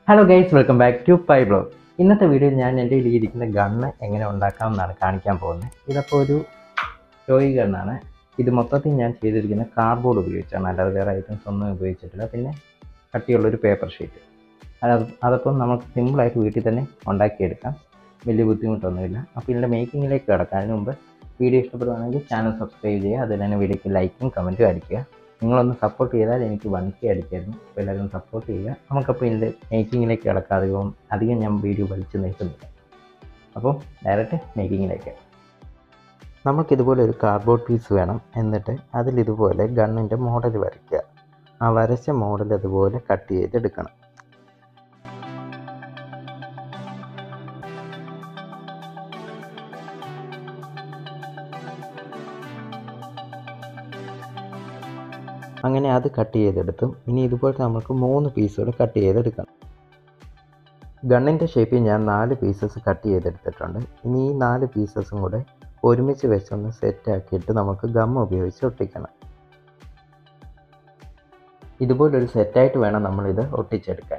hello guys welcome back to my blog ഇന്നത്തെ വീഡിയോയിൽ ഞാൻ എൻ്റെ കയ്യിൽ ഇരിക്കുന്ന ഗണ്ണ് എങ്ങനെ ഉണ്ടാക്കാമെന്നാണ് കാണിക്കാൻ പോകുന്നത് ഇതപ്പോൾ ഒരു ടോയ് ഗണ്ണാണ് ഇത് മൊത്തത്തിൽ ഞാൻ ചെയ്തിരിക്കുന്ന കാർഡ്ബോർഡ് ഉപയോഗിച്ചാണ് അല്ലാതെ വേറെ ഐറ്റംസ് ഒന്നും ഉപയോഗിച്ചിട്ടില്ല പിന്നെ കട്ടിയുള്ളൊരു പേപ്പർ ഷീറ്റ് അത് അതപ്പം നമുക്ക് സിമ്പിളായിട്ട് വീട്ടിൽ തന്നെ ഉണ്ടാക്കിയെടുക്കാം വലിയ ബുദ്ധിമുട്ടൊന്നുമില്ല അപ്പോൾ ഇതിൻ്റെ മേക്കിങ്ങിലേക്ക് കിടക്കാം അതിന് മുമ്പ് വീഡിയോ ഇഷ്ടപ്പെടുവാണെങ്കിൽ ചാനൽ സബ്സ്ക്രൈബ് ചെയ്യുക അതിൽ തന്നെ വീഡിയോക്ക് ലൈക്കും കമൻറ്റും അടിക്കുക നിങ്ങളൊന്ന് സപ്പോർട്ട് ചെയ്താൽ എനിക്ക് വൺ കെ അടിക്കായിരുന്നു അപ്പോൾ എല്ലാവരും സപ്പോർട്ട് ചെയ്യുക നമുക്കപ്പോൾ ഇതിൻ്റെ മേക്കിങ്ങിലേക്ക് കിടക്കാം അധികം അധികം ഞാൻ വീഡിയോ വലിച്ചു നീട്ടുന്നില്ല അപ്പോൾ ഡയറക്റ്റ് മേക്കിങ്ങിലേക്ക് നമുക്ക് ഇതുപോലെ ഒരു കാർഡ്ബോർഡ് പീസ് വേണം എന്നിട്ട് അതിൽ ഇതുപോലെ ഗണ്ണിൻ്റെ മോഡൽ വരയ്ക്കുക ആ വരച്ച മോഡൽ അതുപോലെ കട്ട് ചെയ്തെടുക്കണം അങ്ങനെ അത് കട്ട് ചെയ്തെടുത്തും ഇനി ഇതുപോലെ നമുക്ക് മൂന്ന് പീസുകൾ കട്ട് ചെയ്തെടുക്കണം ഗണ്ണിൻ്റെ ഷേപ്പിൽ ഞാൻ നാല് പീസസ് കട്ട് ചെയ്തെടുത്തിട്ടുണ്ട് ഇനി ഈ നാല് പീസസും കൂടെ ഒരുമിച്ച് വെച്ചൊന്ന് സെറ്റ് ആക്കിയിട്ട് നമുക്ക് ഗം ഉപയോഗിച്ച് ഒട്ടിക്കണം ഇതുപോലൊരു സെറ്റായിട്ട് വേണം നമ്മളിത് ഒട്ടിച്ചെടുക്കാൻ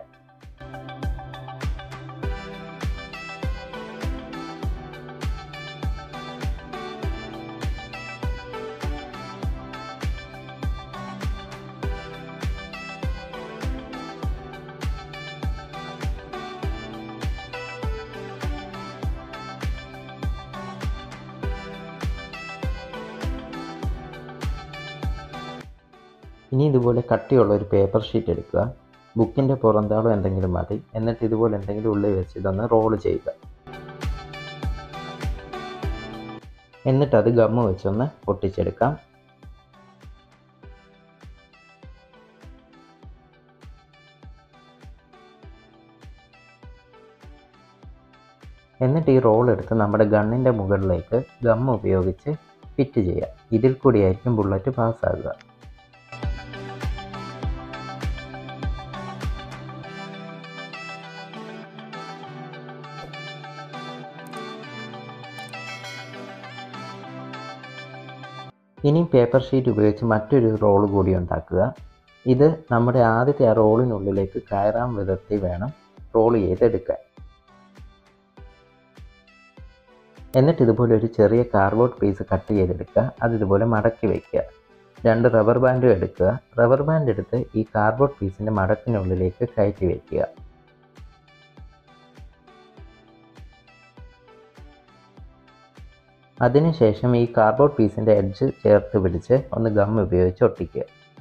ഇനി ഇതുപോലെ കട്ടിയുള്ള ഒരു പേപ്പർ ഷീറ്റ് എടുക്കുക ബുക്കിൻ്റെ പുറന്താളോ എന്തെങ്കിലും മതി എന്നിട്ട് ഇതുപോലെ എന്തെങ്കിലും ഉള്ളിൽ വെച്ച് ഇതൊന്ന് റോൾ ചെയ്യുക എന്നിട്ട് അത് ഗമ്മ് വെച്ചൊന്ന് ഒട്ടിച്ചെടുക്കാം എന്നിട്ട് ഈ റോൾ എടുത്ത് നമ്മുടെ ഗണ്ണിൻ്റെ മുകളിലേക്ക് ഗമ്മ് ഉപയോഗിച്ച് ഫിറ്റ് ചെയ്യുക ഇതിൽ കൂടിയായിരിക്കും ബുള്ളറ്റ് പാസ്സാകുക ഇനി പേപ്പർ ഷീറ്റ് ഉപയോഗിച്ച് മറ്റൊരു റോൾ കൂടി ഉണ്ടാക്കുക ഇത് നമ്മുടെ ആദ്യത്തെ ആ റോളിനുള്ളിലേക്ക് കയറാൻ വിധത്തിൽ വേണം റോൾ ചെയ്തെടുക്കാൻ എന്നിട്ട് ഇതുപോലെ ഒരു ചെറിയ കാർഡ്ബോർഡ് പീസ് കട്ട് ചെയ്തെടുക്കുക അത് ഇതുപോലെ മടക്കി വയ്ക്കുക രണ്ട് റബ്ബർ ബാൻഡും എടുക്കുക റബ്ബർ ബാൻഡ് എടുത്ത് ഈ കാർഡ്ബോർഡ് പീസിൻ്റെ മടക്കിനുള്ളിലേക്ക് കയറ്റി വയ്ക്കുക അതിനുശേഷം ഈ കാർഡ്ബോർഡ് പീസിൻ്റെ എഡ്ജ് ചേർത്ത് പിടിച്ച് ഒന്ന് ഗം ഉപയോഗിച്ച് ഒട്ടിക്കുക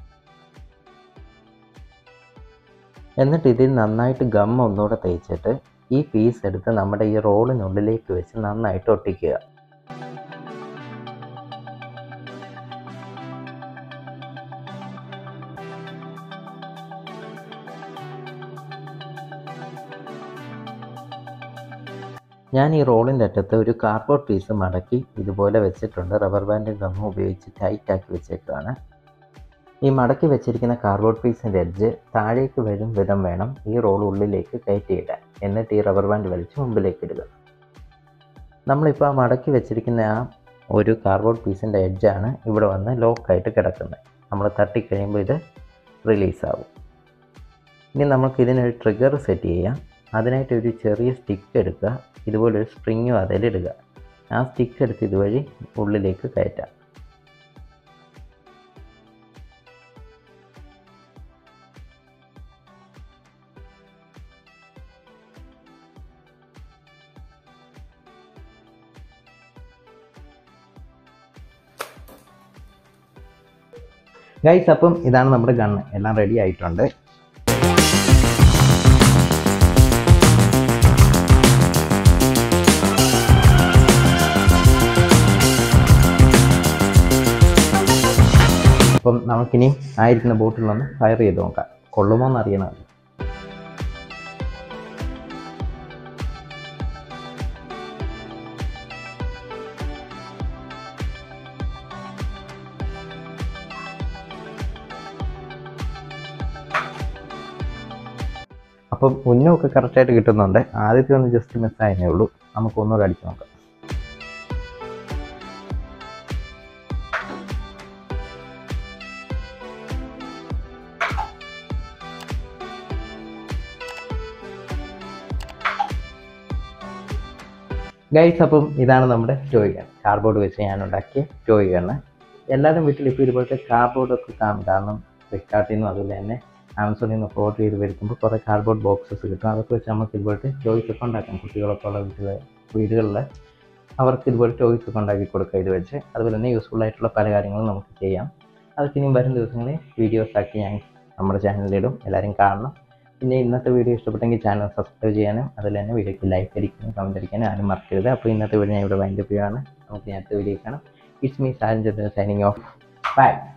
എന്നിട്ട് ഇതിൽ നന്നായിട്ട് ഗം ഒന്നുകൂടെ തേച്ചിട്ട് ഈ പീസ് എടുത്ത് നമ്മുടെ ഈ റോളിനുള്ളിലേക്ക് വെച്ച് നന്നായിട്ട് ഒട്ടിക്കുക ഞാൻ ഈ റോളിൻ്റെ അറ്റത്ത് ഒരു കാർഡ്ബോർഡ് പീസ് മടക്കി ഇതുപോലെ വെച്ചിട്ടുണ്ട് റബ്ബർ ബാൻഡും ഗമ്മും ഉപയോഗിച്ച് ടൈറ്റ് ആക്കി വെച്ചേക്കാണ് ഈ മടക്കി വെച്ചിരിക്കുന്ന കാർഡ്ബോർഡ് പീസിൻ്റെ എഡ്ജ് താഴേക്ക് വരും വിധം വേണം ഈ റോൾ ഉള്ളിലേക്ക് കയറ്റിയിടാൻ എന്നിട്ട് ഈ റബ്ബർ ബാൻഡ് വലിച്ച് മുമ്പിലേക്ക് ഇടുക നമ്മളിപ്പോൾ ആ മടക്കി വെച്ചിരിക്കുന്ന ആ ഒരു കാർഡ്ബോർഡ് പീസിൻ്റെ എഡ്ജാണ് ഇവിടെ വന്ന് ലോക്കായിട്ട് കിടക്കുന്നത് നമ്മൾ തട്ടിക്കഴിയുമ്പോൾ ഇത് റിലീസാവും ഇനി നമുക്ക് ഇതിനൊരു ട്രിഗർ സെറ്റ് ചെയ്യാം അതിനായിട്ട് ഒരു ചെറിയ സ്റ്റിക്ക് എടുക്കുക ഇതുപോലൊരു സ്പ്രിങ്ങും അതിലിടുക ആ സ്റ്റിക്ക് എടുത്ത് ഇതുവഴി ഉള്ളിലേക്ക് കയറ്റാം ഗൈസ് അപ്പം ഇതാണ് നമ്മുടെ ഗണ്ണ് എല്ലാം റെഡി ആയിട്ടുണ്ട് അപ്പം നമുക്കിനി ആയിരിക്കുന്ന ബോട്ടിലൊന്ന് ഫയർ ചെയ്ത് നോക്കാം കൊള്ളുമോ എന്ന് അറിയണം അപ്പം ഉന്നമൊക്കെ കറക്റ്റായിട്ട് കിട്ടുന്നുണ്ട് ആദ്യത്തെ ഒന്ന് ജസ്റ്റ് മിസ്സായതേ ഉള്ളൂ നമുക്ക് ഒന്നുകൂടെ അടിച്ച് നോക്കാം ഗൈസ് അപ്പം ഇതാണ് നമ്മുടെ ടോയ് ഗൺ കാർഡ്ബോർഡ് വെച്ച് ഞാൻ ഉണ്ടാക്കിയ ടോയ് ഗണ്ണ് എല്ലാവരും വീട്ടിൽ ഇപ്പോൾ ഇതുപോലത്തെ കാർഡ്ബോർഡൊക്കെ കാണും കാരണം ഫ്ലിപ്കാർട്ടിൽ നിന്നും അതുപോലെ തന്നെ ആമസോണിൽ നിന്നൊക്കെ ഓർഡർ ചെയ്ത് വരുത്തുമ്പോൾ കുറേ കാർഡ്ബോർഡ് ബോക്സസ് കിട്ടും അതൊക്കെ വെച്ച് നമുക്ക് ഇതുപോലത്തെ ടോയ്സ് ഒക്കെ ഉണ്ടാക്കാം കുട്ടികളൊക്കെ ഉള്ള വീട്ടിൽ വീടുകളിൽ അവർക്ക് ഇതുപോലെ ടോയ്സ് ഒക്കെ ഉണ്ടാക്കി കൊടുക്കുക ഇത് വെച്ച് അതുപോലെ തന്നെ യൂസ്ഫുൾ ആയിട്ടുള്ള പല കാര്യങ്ങളും നമുക്ക് ചെയ്യാം അതൊക്കെ ഇനിയും വരും ദിവസങ്ങളിൽ വീഡിയോസ് ആക്കി ഞാൻ നമ്മുടെ ചാനലിലിടും എല്ലാവരും കാണണം പിന്നെ ഇന്നത്തെ വീഡിയോ ഇഷ്ടപ്പെട്ടെങ്കിൽ ചാനൽ സബ്സ്ക്രൈബ് ചെയ്യാനും അതുപോലെ തന്നെ വീഡിയോക്ക് ലൈക്ക് അടിക്കാനും കമൻറ്റ് അടിക്കാനും ആരും മറക്കരുത് അപ്പോൾ ഇന്നത്തെ വീഡിയോ ഞാൻ ഇവിടെ വൈൻഡപ്പ് ചെയ്യുകയാണ് നമുക്ക് അടുത്ത വീഡിയോ കാണാം it's me Saran signing off by